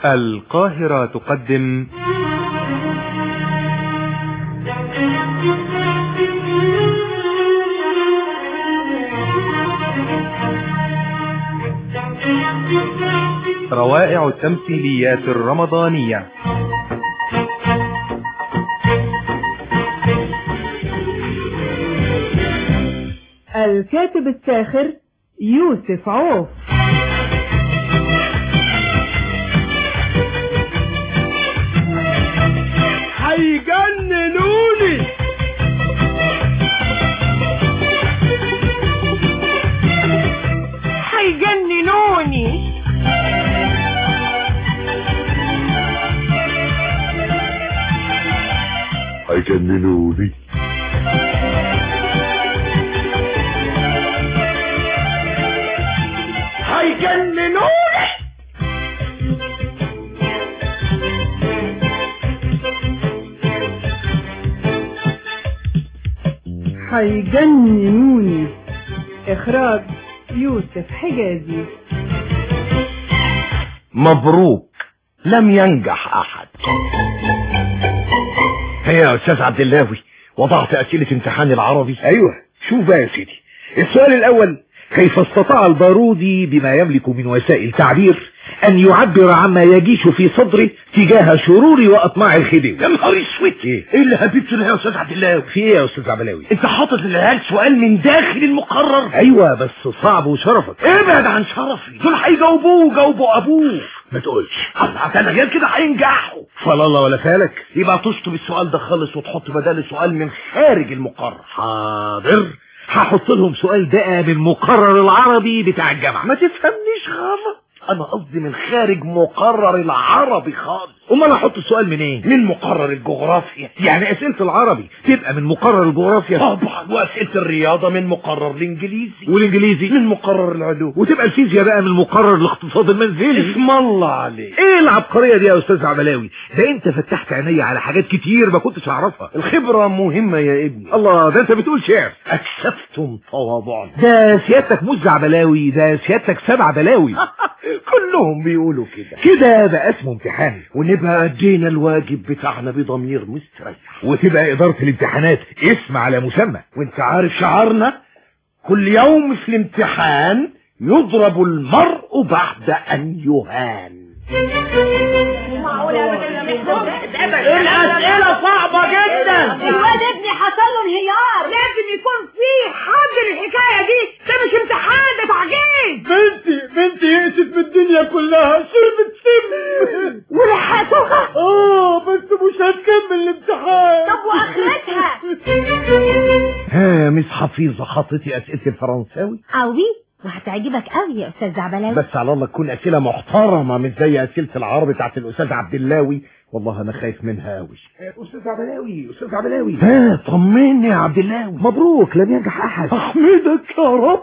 القاهرة تقدم روائع التمثيليات الرمضانية الكاتب الساخر يوسف عوف هيجننوني هيجننوني هيجننوني هيجننوني هيجننوني اخراج يوسف حجازي مبروك لم ينجح احد هيا يا استاذ عبد اللاوي وضعت اسئله امتحان العربي ايوه شوف بقى يا سيدي السؤال الاول كيف استطاع البارودي بما يملك من وسائل تعبير ان يعبر عما يجيش في صدره تجاه شرور واطماع الخديوي يا نهار اسود إيه؟ ايه اللي هببته ده يا استاذ عبد اللاوي في ايه يا استاذ عبلاوي انت حاطط للعيال سؤال من داخل المقرر ايوه بس صعب وشرفك ابعد عن شرفي دول هيجاوبوه جاوبوا ابوه ما تقولش الله ده العيال كده هينجحوا فلا الله ولا فالك يبقى تشطب السؤال ده خالص وتحط بداله سؤال من خارج المقرر حاضر هحط لهم سؤال بقى من مقرر العربي بتاع الجامعه ما تفهمنيش غلط انا قصدي من خارج مقرر العربي خالص امال احط السؤال من ايه من مقرر الجغرافيا يعني اسئله العربي تبقى من مقرر الجغرافيا طبعا واسئله الرياضه من مقرر الانجليزي والانجليزي من مقرر العلوم وتبقى الفيزياء بقى من مقرر الاقتصاد المنزلي اسم الله عليك ايه العبقريه دي يا استاذ عبلاوي ده انت فتحت عيني على حاجات كتير ما كنتش اعرفها الخبره مهمه يا ابني الله ده انت بتقول شعر اكسبتم تواضعا ده سيادتك مز عبلاوي ده سيادتك سبع بلاوي كلهم بيقولوا كده كده بقى اسمه امتحان ونبقى ادينا الواجب بتاعنا بضمير مستريح وتبقى اداره الامتحانات اسم على مسمى وانت عارف شعارنا كل يوم في الامتحان يضرب المرء بعد ان يهان الاسئله صعبه جدا الواد ابني حصل له انهيار لازم يكون في حد الحكايه دي ده مش امتحان ده تعجيز بنتي بنتي يئست بالدنيا كلها شربت سم ولحقتها اه بس مش هتكمل الامتحان طب واخرتها ها مس حفيظه حطيتي اسئله الفرنساوي قوي وهتعجبك قوي يا استاذ زعبلاوي بس على الله تكون اسئله محترمه مش زي اسئله العربي بتاعت الاستاذ عبد اللاوي والله انا خايف منها قوي استاذ عبلاوي استاذ عبلاوي ها طمني يا عبد اللاوي مبروك لم ينجح احد احمدك يا رب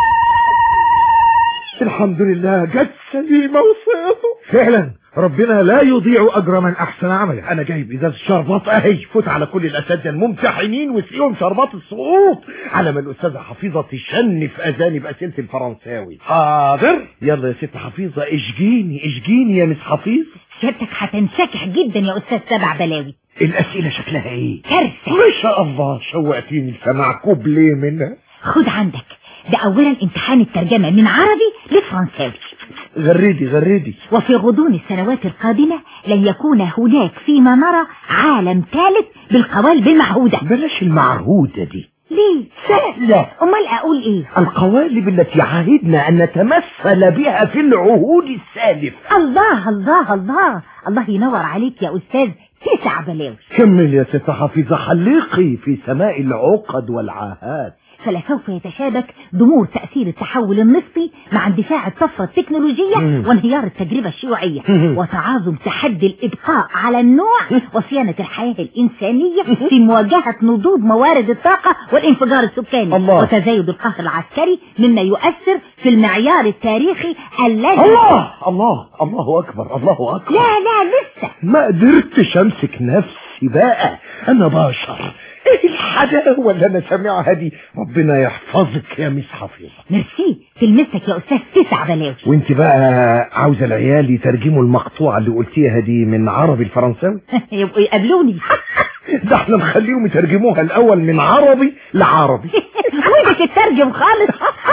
الحمد لله جت سليمه وصيته فعلا ربنا لا يضيع اجر من احسن عملا انا جايب ازاز شربات اهي فوت على كل الاساتذه الممتحنين واسقيهم شربات السقوط على ما الاستاذه حفيظه تشن في اذاني باسئله الفرنساوي حاضر يلا يا ست حفيظه اشجيني اشجيني يا مس حفيظه سيادتك هتنسكح جدا يا استاذ سبع بلاوي الاسئله شكلها ايه كارثه ما شاء الله شوقتيني لسماع كوبليه منها خد عندك ده اولا امتحان الترجمه من عربي لفرنساوي غردي غردي وفي غضون السنوات القادمة لن يكون هناك فيما نرى عالم ثالث بالقوالب المعهودة بلاش المعهوده دي ليه؟ سهله أمال أقول إيه؟ القوالب التي عهدنا أن نتمثل بها في العهود السالفة الله الله الله الله ينور عليك يا أستاذ تسع بلاوي كمل يا ست حفيظة حلقي في سماء العقد والعاهات فلسوف يتشابك ضمور تأثير التحول النصفي مع اندفاع الطفرة التكنولوجية مم. وانهيار التجربة الشيوعية مم. وتعاظم تحدي الإبقاء على النوع وصيانة الحياة الإنسانية في مواجهة نضوج موارد الطاقة والانفجار السكاني الله. وتزايد القهر العسكري مما يؤثر في المعيار التاريخي الذي الله الله الله أكبر الله أكبر لا لا لسه ما قدرتش أمسك نفسي بقى أنا بشر ايه الحلاوه اللي انا سامعها دي ربنا يحفظك يا مس حفيظه ميرسي تلمسك يا استاذ تسع بلاوي وانت بقى عاوزه العيال يترجموا المقطوعه اللي قلتيها دي من عربي الفرنساوي يبقوا يقابلوني ده احنا نخليهم يترجموها الاول من عربي لعربي وينك تترجم خالص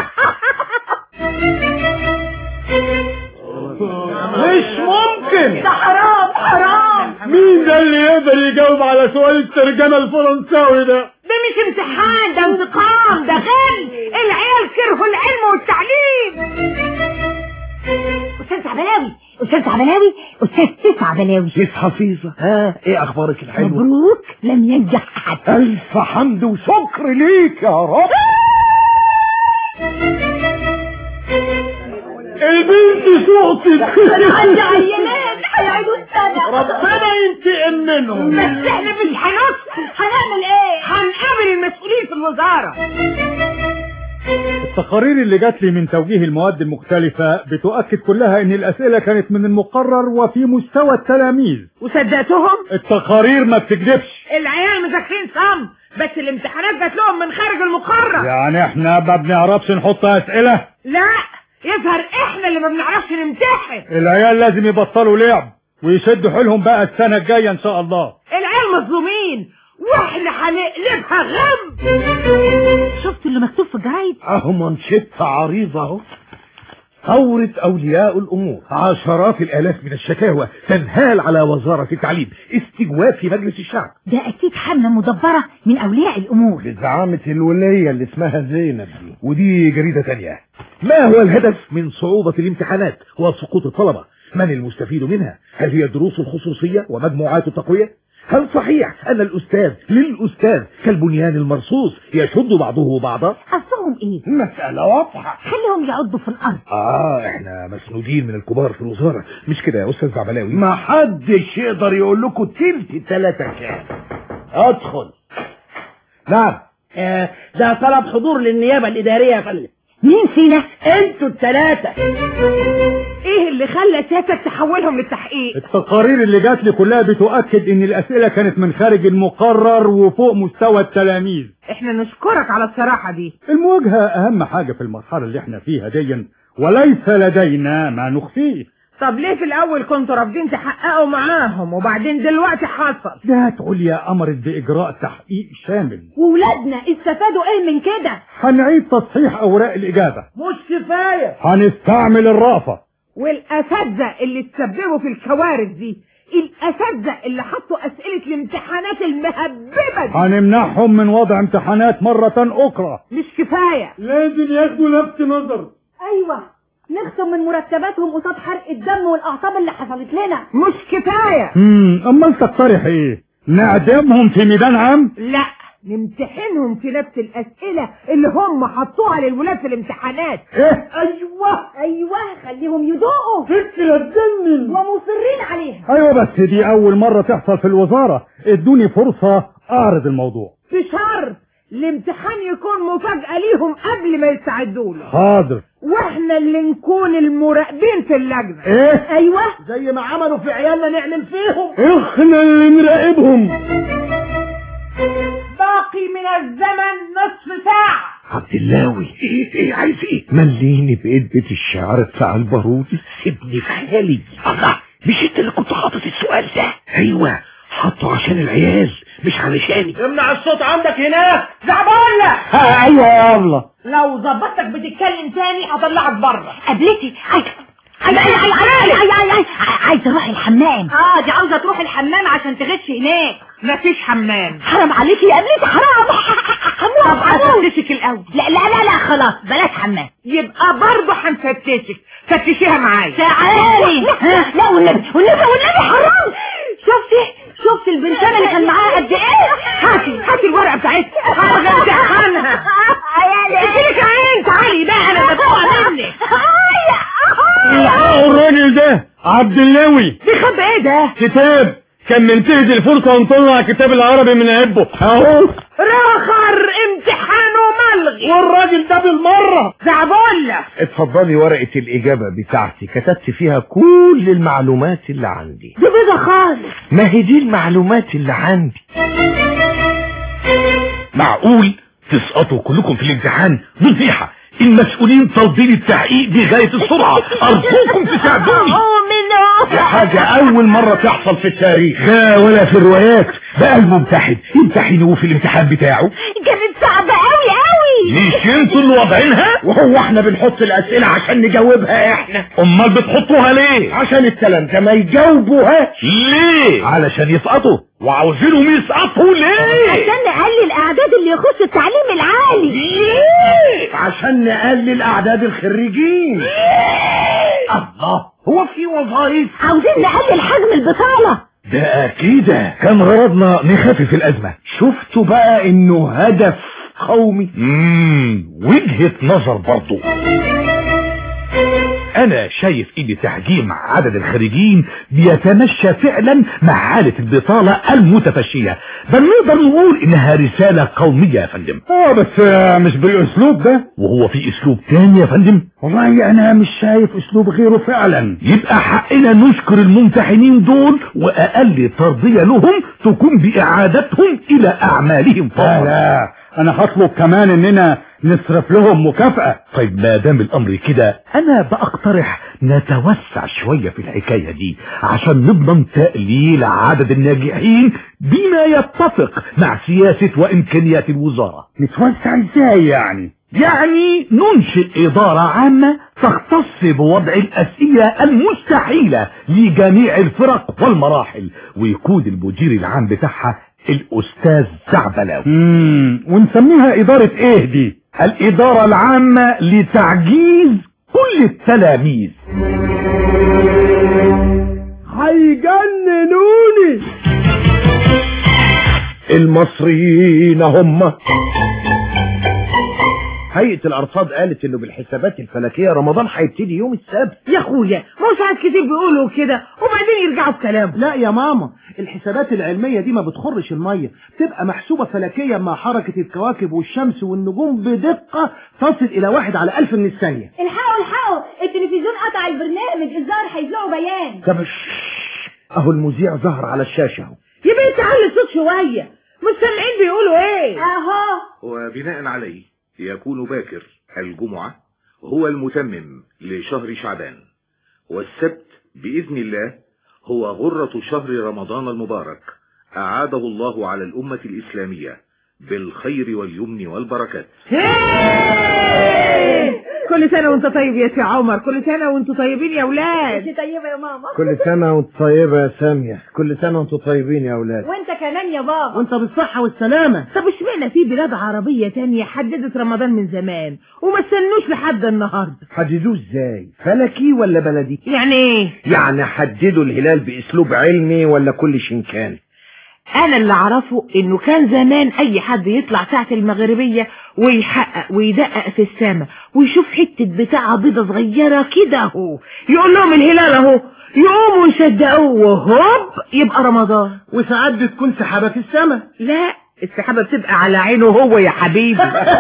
مش ممكن ده حرام حرام مين ده اللي يقدر يجاوب على سؤال الترجمه الفرنساوي ده ده مش امتحان ده انتقام ده غل العيال كرهوا العلم والتعليم استاذ عبلاوي استاذ عبلاوي استاذ تسع بلاوي مس حفيظه ها ايه اخبارك الحلوه مبروك لم ينجح احد الف حمد وشكر ليك يا رب البنت سقطت انا عندي عينات هيعيدوا السنه ربنا ينتقم منهم بس احنا مش هنص هنعمل ايه هنقابل المسؤولين في الوزاره التقارير اللي جات لي من توجيه المواد المختلفة بتؤكد كلها ان الاسئلة كانت من المقرر وفي مستوى التلاميذ وصدقتهم التقارير ما بتكذبش العيال مذاكرين صم بس الامتحانات جات لهم من خارج المقرر يعني احنا ما بنعرفش نحط اسئلة لا يظهر احنا اللي ما بنعرفش نمتحن العيال لازم يبطلوا لعب ويشدوا حيلهم بقى السنة الجاية ان شاء الله العيال مظلومين واحنا هنقلبها غم شفت اللي مكتوب في الجرايد اهو منشطة عريضة اهو ثورة أولياء الأمور عشرات الآلاف من الشكاوى تنهال على وزارة التعليم استجواب في مجلس الشعب ده اكيد حملة مدبرة من اولياء الامور بزعامة الولية اللي اسمها زينب دي ودي جريدة تانية ما هو الهدف من صعوبة الامتحانات وسقوط الطلبة من المستفيد منها هل هي الدروس الخصوصية ومجموعات التقوية هل صحيح أن الأستاذ للأستاذ كالبنيان المرصوص يشد بعضه بعضا قصدهم ايه مسألة واضحة خليهم يعضوا في الارض آه احنا مسنودين من الكبار في الوزارة مش كده يا أستاذ زعبلاوي ما حدش يقدر يقول لكم تلت تلاتة كام ادخل نعم آه، ده طلب حضور للنيابة الإدارية يا فندم مين فينا انتوا الثلاثة ايه اللي خلى سيادتك تحولهم للتحقيق التقارير اللي جات لي كلها بتؤكد ان الاسئلة كانت من خارج المقرر وفوق مستوى التلاميذ احنا نشكرك على الصراحة دي المواجهة اهم حاجة في المرحلة اللي احنا فيها ديا وليس لدينا ما نخفيه طب ليه في الاول كنتوا رافضين تحققوا معاهم وبعدين دلوقتي حصل جهات عليا امرت باجراء تحقيق شامل وولادنا استفادوا ايه من كده هنعيد تصحيح اوراق الاجابة مش كفاية هنستعمل الرأفة والاساتذه اللي تسببوا في الكوارث دي الاساتذه اللي حطوا اسئله الامتحانات المهببه دي هنمنعهم من وضع امتحانات مرة اخرى مش كفايه لازم ياخدوا لفت نظر ايوه نخصم من مرتباتهم قصاد حرق الدم والاعصاب اللي حصلت لنا مش كفايه امم امال تقترح ايه نعدمهم في ميدان عام لا نمتحنهم في نفس الاسئله اللي هم حطوها للولاد في الامتحانات ايه أيوة ايوه خليهم يدوقوا فكرة تجنن ومصرين عليها ايوه بس دي اول مرة تحصل في الوزارة ادوني فرصة اعرض الموضوع بشرط الامتحان يكون مفاجاه ليهم قبل ما يستعدوا له حاضر واحنا اللي نكون المراقبين في اللجنه ايه ايوه زي ما عملوا في عيالنا نعمل فيهم احنا اللي نراقبهم باقي من الزمن نصف ساعه عبد اللاوي ايه ايه عايز ايه مليني بقيت بيت الشعر بتاع البارودي سيبني في حالي الله مش انت اللي كنت حاطط السؤال ده ايوه حطه عشان العيال مش علشاني امنع الصوت عندك هناك زعبولة ايوه يا ابله لو ظبطتك بتتكلم تاني هطلعك بره قابلتي عايز عايز عايز عايز عايز عايز عايز عايز اروح الحمام اه دي عاوزه تروح الحمام عشان تغش هناك مفيش حمام حرام عليكي يا قابلتي حرام طب هموت هموت هفتشك الاول لا لا لا لا خلاص بلاش حمام يبقى برضه هنفتشك فتشيها معايا تعالي ها، لا والنبي والنبي والنبي حرام شفتي شفتي البنتانه اللي كان معاها قد ايه هاتي هاتي الورقه بتاعتها عاوزه امتحانها اديلك عين تعالي بقى انا بدوها منك الراجل ده عبد اللاوي بيخبي ايه ده كتاب كان منتهز الفرصة ونطلع كتاب العربي من عبه اهو راخر امتحانه ملغي والراجل ده بالمرة زعبولة اتفضلي ورقة الإجابة بتاعتي كتبت فيها كل المعلومات اللي عندي دي بيضة خالص ما هي دي المعلومات اللي عندي معقول تسقطوا كلكم في الامتحان نصيحة المسؤولين طالبين التحقيق بغاية السرعة أرجوكم تساعدوني دي حاجة أول مرة تحصل في التاريخ لا ولا في الروايات بقى الممتحن يمتحنوا في الامتحان بتاعه كانت صعبة قوي قوي مش انتوا اللي واضعينها وهو احنا بنحط الأسئلة عشان نجاوبها احنا امال بتحطوها ليه عشان التلامذة ما يجاوبوهاش ليه علشان يسقطوا وعاوزينهم يسقطوا ليه عشان نقلل اعداد اللي يخش التعليم العالي ليه عشان نقلل أعداد الخريجين الله هو في وظائف عاوزين نقلل حجم البطالة ده كده كان غرضنا نخفف الأزمة شفتوا بقى انه هدف قومي مم وجهة نظر برضو انا شايف ان تحجيم عدد الخريجين بيتمشى فعلا مع حالة البطالة المتفشية بل نقدر نقول انها رسالة قومية يا فندم اه بس آه، مش بالاسلوب ده وهو في اسلوب تاني يا فندم والله انا مش شايف اسلوب غيره فعلا يبقى حقنا نشكر الممتحنين دول واقل ترضية لهم تكون باعادتهم الى اعمالهم لا فقط لا انا هطلب كمان اننا نصرف لهم مكافأة طيب ما دام الامر كده انا بقترح نتوسع شوية في الحكاية دي عشان نضمن تقليل عدد الناجحين بما يتفق مع سياسة وامكانيات الوزارة نتوسع ازاي يعني يعني ننشئ إدارة عامة تختص بوضع الأسئلة المستحيلة لجميع الفرق والمراحل ويكون المدير العام بتاعها الأستاذ زعبلاوي امم ونسميها ادارة ايه دي الإدارة العامة لتعجيز كل التلاميذ هيجننوني المصريين هم هيئة الأرصاد قالت إنه بالحسابات الفلكية رمضان هيبتدي يوم السبت يا اخويا ما هو ساعات كتير بيقولوا كده وبعدين يرجعوا في كلام لا يا ماما الحسابات العلمية دي ما بتخرش المية بتبقى محسوبة فلكيا مع حركة الكواكب والشمس والنجوم بدقة تصل إلى واحد على ألف من الثانية الحقوا الحقوا التلفزيون قطع البرنامج الظاهر هيذيعوا بيان طب شش، أهو المذيع ظهر على الشاشة أهو يا بنت علي الصوت شويه مستمعين بيقولوا ايه اهو وبناء عليه يكون باكر الجمعة هو المتمم لشهر شعبان والسبت بإذن الله هو غرة شهر رمضان المبارك أعاده الله على الأمة الإسلامية بالخير واليمن والبركات هيه! كل سنه وانت طيب يا سي عمر كل سنه وانتوا طيبين يا اولاد انت طيبة يا ماما كل سنة وانت طيبة يا سامية كل سنة وانتم طيبين يا أولاد وانت كمان يا بابا وانت بالصحة والسلامة طب اشمعنى في بلاد عربيه تانية حددت رمضان من زمان وما استنوش لحد النهارده حددوه ازاي فلكي ولا بلدي يعني ايه يعني حددوا الهلال باسلوب علمي ولا كل شنكان انا اللي اعرفه انه كان زمان اي حد يطلع ساعة المغربية ويحقق ويدقق في السماء ويشوف حتة بتاعة بيضة صغيرة كده اهو يقول لهم الهلال اهو يقوموا يصدقوه وهوب يبقى رمضان وساعات بتكون سحابة في السماء لا السحابة بتبقى على عينه هو يا حبيبي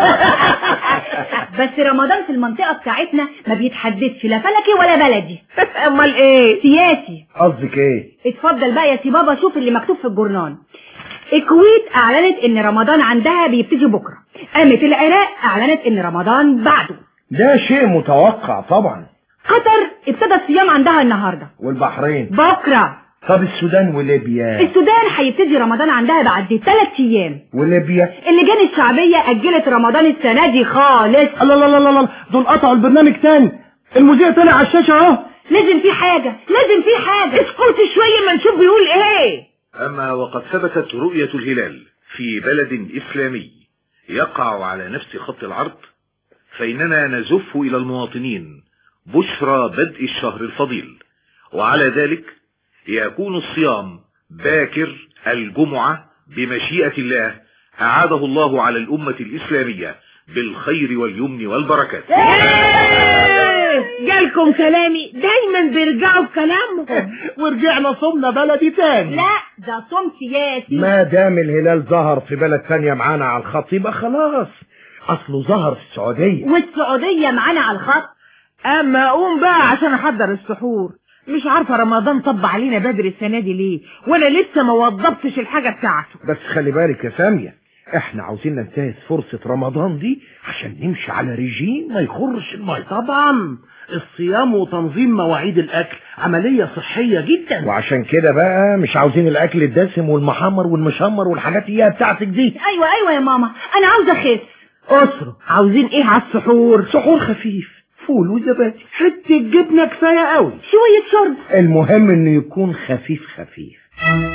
بس رمضان في المنطقة بتاعتنا ما بيتحددش لا فلكي ولا بلدي امال ايه سياسي قصدك ايه اتفضل بقى يا سي بابا شوف اللي مكتوب في الجورنال الكويت اعلنت ان رمضان عندها بيبتدي بكره قامت العراق اعلنت ان رمضان بعده ده شيء متوقع طبعا قطر ابتدى الصيام عندها النهارده والبحرين بكره طب السودان وليبيا السودان هيبتدي رمضان عندها بعد ثلاث ايام وليبيا اللجان الشعبيه اجلت رمضان السنه دي خالص الله الله الله الله دول قطعوا البرنامج تاني المذيع طلع على الشاشة اهو لازم في حاجه لازم في حاجه اسكت شوية ما نشوف بيقول ايه أما وقد ثبتت رؤية الهلال في بلد إسلامي يقع على نفس خط العرض فإننا نزف إلى المواطنين بشرى بدء الشهر الفضيل وعلى ذلك يكون الصيام باكر الجمعة بمشيئة الله أعاده الله على الأمة الإسلامية بالخير واليمن والبركات ايه جالكم كلامي دايما بيرجعوا بكلامهم ورجعنا صمنا بلدي تاني لا ده صوم سياسي ما دام الهلال ظهر في بلد تانية معانا على الخط يبقى خلاص اصله ظهر في السعودية والسعوديه معانا على الخط اما اقوم بقى عشان احضر السحور مش عارفة رمضان طب علينا بدري السنة دي ليه وانا لسه ما وضبتش الحاجة بتاعته بس خلي بالك يا سامية احنا عاوزين ننتهز فرصة رمضان دي عشان نمشي على ريجيم ما يخرش المية طبعا الصيام وتنظيم مواعيد الاكل عملية صحية جدا وعشان كده بقى مش عاوزين الاكل الدسم والمحمر والمشمر والحاجات اللي هي بتاعتك دي ايوه ايوه يا ماما انا عاوزه اخس اسره عاوزين ايه على السحور سحور خفيف فول وزبادي حتة جبنة كفاية قوي شويه شرب المهم انه يكون خفيف خفيف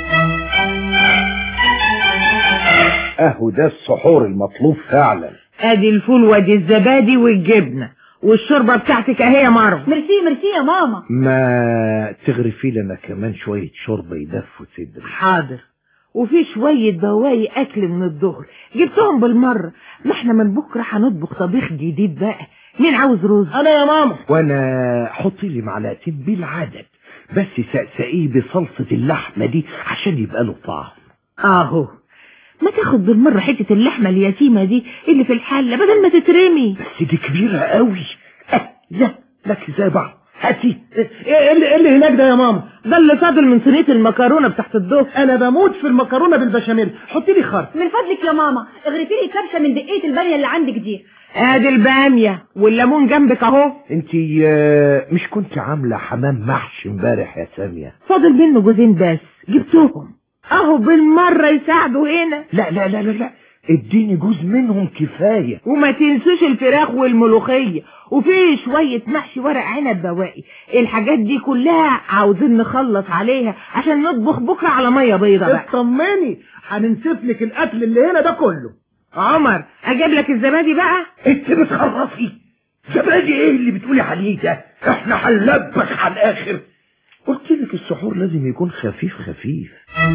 اهو ده السحور المطلوب فعلا ادي الفول وادي الزبادي والجبنه والشوربه بتاعتك اهي يا مروه ميرسي ميرسي يا ماما ما تغرفي لنا كمان شوية شوربة يدفوا صدري حاضر وفي شوية بواقي أكل من الظهر جبتهم بالمرة ما احنا من بكرة هنطبخ طبيخ جديد بقى مين عاوز رز انا يا ماما وانا حطي لي معلقتين بالعدد بس سقسقيه بصلصة اللحمة دي عشان يبقى له طعم اهو ما تاخد بالمرة حتة اللحمة اليتيمة دي اللي في الحلة بدل ما تترمي بس دي كبيرة قوي اه لا لك زي بعض هاتي ايه اللي, إيه اللي هناك ده يا ماما ده اللي فاضل من صينية المكرونة بتاعت الظهر انا بموت في المكرونة بالبشاميل حطي لي خرط من فضلك يا ماما اغرفي لي كبشه من دقيقه الباميه اللي عندك دي ادي البامية والليمون جنبك اهو انتي آه، مش كنت عاملة حمام محشي امبارح يا سامية فاضل منه جوزين بس جبتهم اهو بالمرة يساعدوا هنا لا لا لا لا لا اديني جوز منهم كفاية وما تنسوش الفراخ والملوخية وفي شوية محشي ورق عنب بواقي الحاجات دي كلها عاوزين نخلص عليها عشان نطبخ بكرة على مية بيضة بقى اطمني هننسف لك الاكل اللي هنا ده كله عمر اجيب لك الزبادي بقى انت بتخرفي زبادي ايه اللي بتقولي عليه ده احنا هنلبخ على الاخر قلت لك السحور لازم يكون خفيف خفيف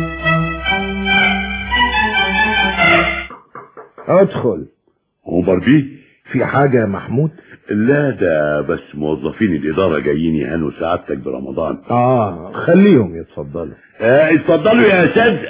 ادخل عمر بيه في حاجة يا محمود لا ده بس موظفين الإدارة جايين يهانوا سعادتك برمضان اه خليهم يتفضلوا آه اتفضلوا يا أساتذة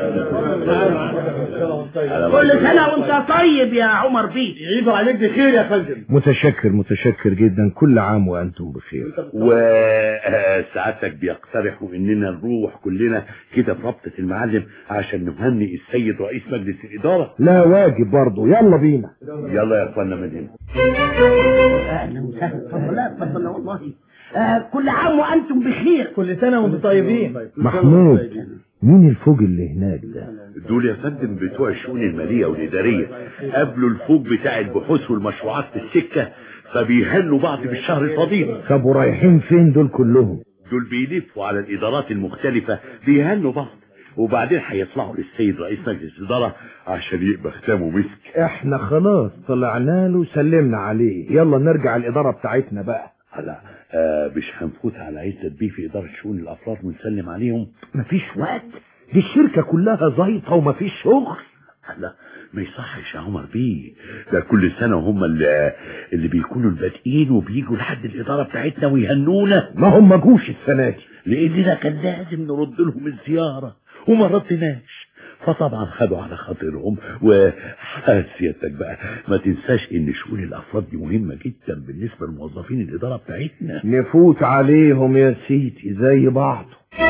كل سنة وانت طيب يا عمر بيه يعيدوا عليك بخير يا فندم متشكر متشكر جدا كل عام وانتم بخير وسعادتك بيقترحوا اننا نروح كلنا كده في رابطة المعلم عشان نهنئ السيد رئيس مجلس الإدارة لا واجب برضه يلا بينا يلا يا اخوانا من هنا اهلا وسهلا اتفضل لا اتفضل لا والله آه كل عام وانتم بخير كل سنة وانتم طيبين محمود مين الفوج اللي هناك ده دول يا فندم بتوع الشؤون المالية والإدارية قبلوا الفوق بتاع البحوث والمشروعات في السكة فبيهنوا بعض بالشهر الفضيل طب ورايحين فين دول كلهم دول بيلفوا على الإدارات المختلفة بيهنوا بعض وبعدين هيطلعوا للسيد رئيس مجلس الإدارة عشان يبقى ختامه مسك احنا خلاص طلعنا له وسلمنا عليه يلا نرجع الإدارة بتاعتنا بقى هلا آه مش هنفوت على عزت بيه في إدارة شؤون الأفراد ونسلم عليهم مفيش وقت دي الشركة كلها زيطة ومفيش شغل لا ما يصحش يا عمر بيه ده كل سنة هم اللي, اللي بيكونوا البادئين وبيجوا لحد الإدارة بتاعتنا ويهنونا ما هم ما جوش السنة دي لأننا كان لازم نرد لهم الزيارة وما ردناش فطبعا خدوا على خاطرهم وسيادتك بقى ما تنساش ان شؤون الافراد دي مهمة جدا بالنسبة لموظفين الادارة بتاعتنا نفوت عليهم يا سيدي زي بعض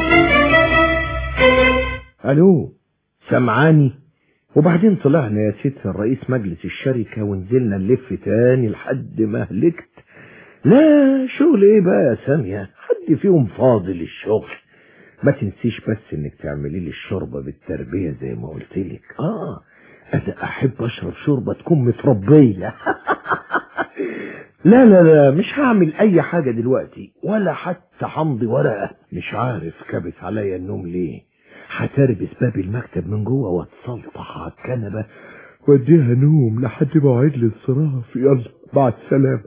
الو سمعاني وبعدين طلعنا يا سيدي الرئيس مجلس الشركة ونزلنا نلف تاني لحد ما هلكت لا شغل ايه بقى يا سامية حد فيهم فاضل الشغل ما تنسيش بس انك تعملي لي الشوربه بالتربيه زي ما قلت لك اه انا احب اشرب شوربه تكون متربيه لا لا لا مش هعمل اي حاجه دلوقتي ولا حتى همضي ورقه مش عارف كبس عليا النوم ليه هتربس باب المكتب من جوه واتسلطح على الكنبه واديها نوم لحد موعد الانصراف يلا بعد سلام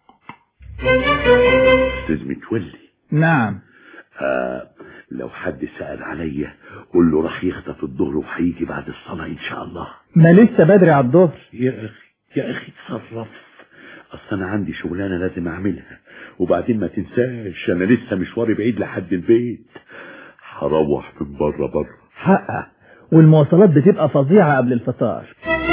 استاذ متولي نعم آه لو حد سأل عليا قول له راح يخطف الظهر وهيجي بعد الصلاة إن شاء الله ما لسه بدري على الظهر يا أخي يا أخي اتصرف أصل أنا عندي شغلانة لازم أعملها وبعدين ما تنساش أنا لسه مشواري بعيد لحد البيت هروح من بره بره حقه والمواصلات بتبقى فظيعة قبل الفطار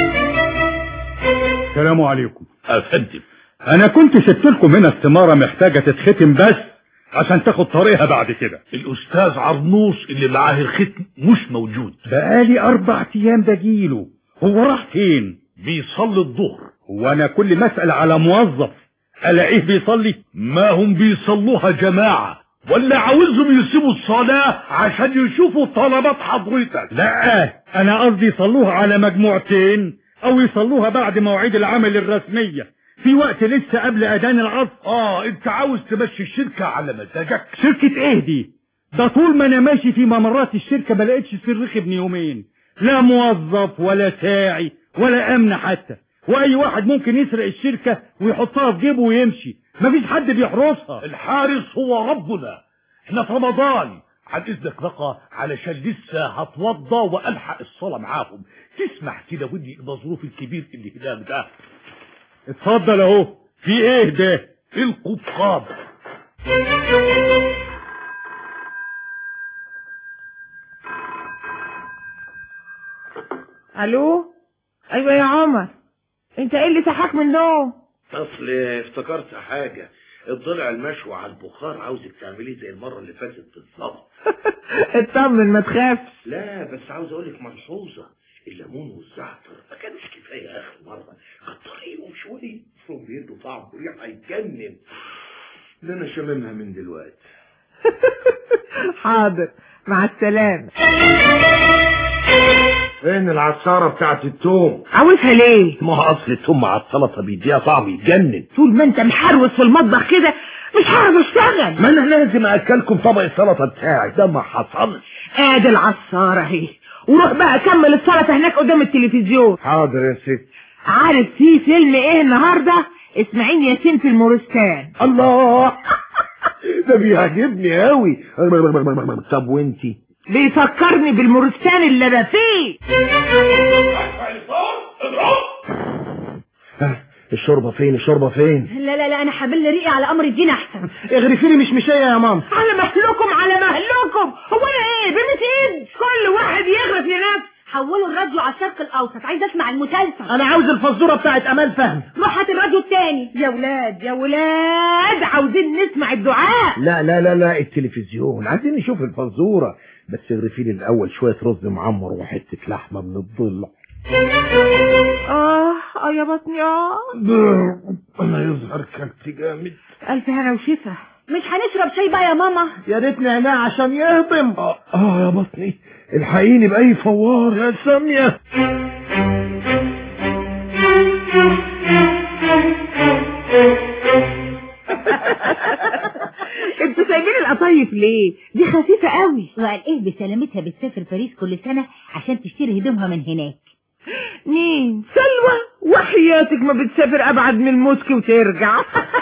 السلام عليكم أفندم انا كنت سبت لكم هنا استمارة محتاجة تتختم بس عشان تاخد طريقها بعد كده الأستاذ عرنوس اللي معاه الختم مش موجود بقالي اربع ايام بجيله هو راح فين بيصلي الظهر وانا كل ما اسال على موظف الاقيه بيصلي ما هم بيصلوها جماعة ولا عاوزهم يسيبوا الصلاة عشان يشوفوا طلبات حضرتك لا انا قصدي يصلوها على مجموعتين او يصلوها بعد مواعيد العمل الرسمية في وقت لسه قبل اذان العصر اه انت عاوز تمشي الشركة على مزاجك شركة ايه دي ده طول ما انا ماشي في ممرات الشركة ما لقيتش سرخ ابن يومين لا موظف ولا ساعي ولا امن حتى واي واحد ممكن يسرق الشركة ويحطها في جيبه ويمشي مفيش حد بيحرسها الحارس هو ربنا احنا في رمضان عن اذنك بقى علشان لسه هتوضى والحق الصلاة معاهم تسمح كده ودي المظروف الكبير اللي هناك ده اتفضل اهو في ايه ده القبقاب الو ايوه يا عمر انت ايه اللي صحاك من النوم اصل افتكرت حاجة الضلع المشوي على البخار عاوزك تعمليه زي المرة اللي فاتت بالظبط اطمن ما تخافش لا بس عاوز اقولك ملحوظة الليمون والزعتر ما كانوش كفاية اخر مرة كتريهم شوية هم بيدوا طعم وريحة يتجنن ده انا شاممها من دلوقتي حاضر مع السلامة فين العصارة بتاعت التوم عاوزها ليه ما هو اصل التوم مع السلطة بيديها طعم يتجنن طول ما انت محروس في المطبخ كده مش هعرف اشتغل ما انا لازم اكلكم طبق السلطة بتاعي ده ما حصلش ادي العصارة اهي وروح بقى كمل السلطة هناك قدام التلفزيون حاضر يا ست عارف في فيلم ايه النهاردة اسماعيل ياسين في المورستان الله ده بيعجبني قوي طب وانتي بيفكرني بالمورستان اللي انا فيه ها، الشوربة فين الشوربة فين لا لا لا انا حابل ريقي على امر الدين احسن اغرفي لي مش مشاية يا ماما على مهلكم على مهلكم هو انا ايه بمت ايد كل واحد يغرف لنفسه حولوا الراديو على الشرق الاوسط عايز اسمع المسلسل انا عاوز الفزورة بتاعت امال فهمي روح هات الراديو التاني يا ولاد يا ولاد عاوزين نسمع الدعاء لا لا لا لا التلفزيون عايزين نشوف الفزورة بس اغرفي لي الاول شوية رز معمر وحتة لحمة من الضلع اه اه يا بطني اه انا يظهر كلت جامد الف هنا وشفا مش هنشرب شاي بقى يا ماما يا ريت نعناع عشان يهضم اه آه يا بطني الحقيني بأي فوار يا سامية انتوا سايبين القطايف ليه دي خفيفة قوي وقال ايه بسلامتها بتسافر باريس كل سنة عشان تشتري هدومها من هناك مين سلوى وحياتك ما بتسافر ابعد من موسكو وترجع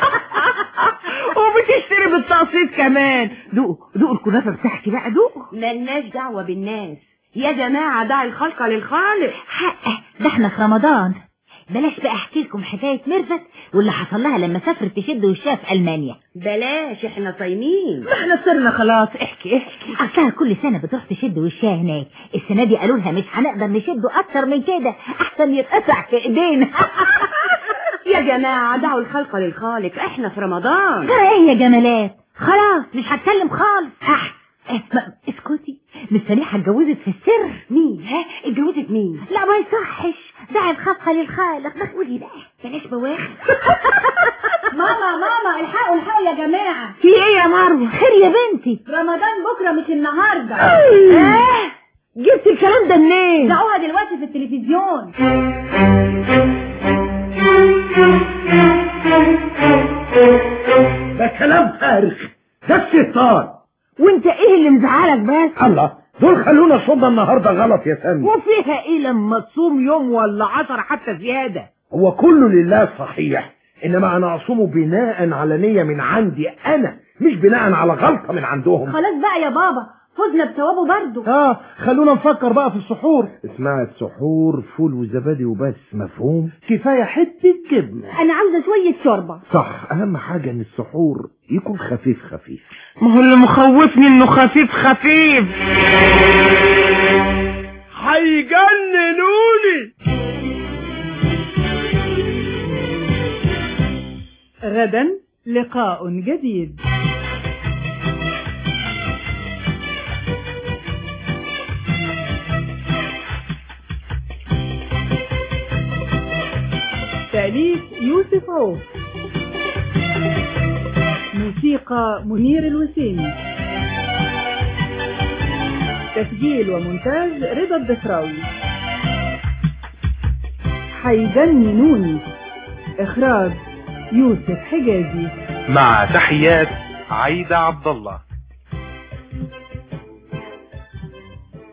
وبتشتري بالتقسيط كمان دوقوا دوقوا الكنافة بتاعتي بقى دوقوا ملناش دعوة بالناس يا جماعة دع الخلق للخالق حقه ده احنا في رمضان بلاش بقى احكي لكم حكاية ميرفت واللي حصل لها لما سافرت تشد وشها في المانيا بلاش احنا صايمين ما احنا صرنا خلاص احكي احكي اصلها كل سنة بتروح تشد وشها هناك السنة دي قالوا لها مش هنقدر نشده اكتر من كده احسن يتقطع في ايدينا يا جماعة دعوا الخلق للخالق احنا في رمضان ترى ايه يا جمالات خلاص مش هتكلم خالص اح إيه، ما- اسكتي مستنيحة اتجوزت في السر مين ها اتجوزت مين لا ما يصحش دعي الخلق للخالق ما تقولي بقى بلاش بواخر ماما ماما الحقوا الحقوا يا جماعة في ايه يا مروة خير يا بنتي رمضان بكرة مش النهاردة اه جبت الكلام ده منين دعوها دلوقتي في التلفزيون ده كلام فارغ ده الشيطان وانت ايه اللي مزعلك بس الله دول خلونا صومنا النهارده غلط يا سامي وفيها ايه لما تصوم يوم ولا عشر حتى زيادة هو كله لله صحيح انما انا اصومه بناء على نية من عندي انا مش بناء على غلطة من عندهم خلاص بقى يا بابا فزنا بثوابه برضه اه خلونا نفكر بقى في السحور اسمها السحور فول وزبادي وبس مفهوم كفاية حتة جبنة انا عاوزة شوية شوربة صح اهم حاجة ان السحور يكون خفيف خفيف ما هو اللي مخوفني انه خفيف خفيف هيجننوني غدا لقاء جديد تأليف يوسف عوف موسيقى منير الوسيمي تسجيل ومونتاج رضا الدفراوي حيجننوني إخراج يوسف حجازي مع تحيات عايدة عبد الله